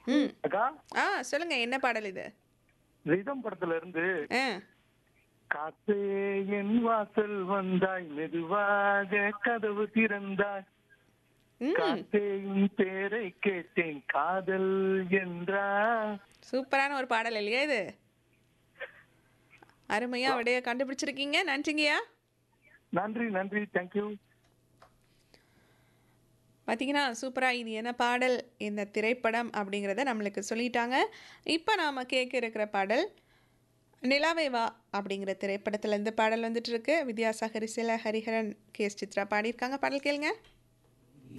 ம் அக்கா ஆ சொல்லுங்க என்ன பாடல் இது ரிதம் படத்துல இருந்து ஆ காத்தே என் வாசல் வந்தாய் மெதுவாக கதவு திறந்தாய் ம் காத்தே உன் பேரை கேட்டேன் காதல் என்றா சூப்பரான ஒரு பாடல் இல்லையா இது அருமையா விடைய கண்டுபிடிச்சிருக்கீங்க நன்றிங்கய்யா நன்றி நன்றி தேங்க்யூ பார்த்தீங்கன்னா சூப்பராக இது என்ன பாடல் இந்த திரைப்படம் அப்படிங்கிறத நம்மளுக்கு சொல்லிட்டாங்க இப்போ நாம் கேட்க இருக்கிற பாடல் நிலாவே வா அப்படிங்கிற திரைப்படத்தில் இந்த பாடல் வந்துட்டு இருக்கு வித்யாசாகர் சில ஹரிஹரன் கே எஸ் சித்ரா பாடியிருக்காங்க பாடல் கேளுங்க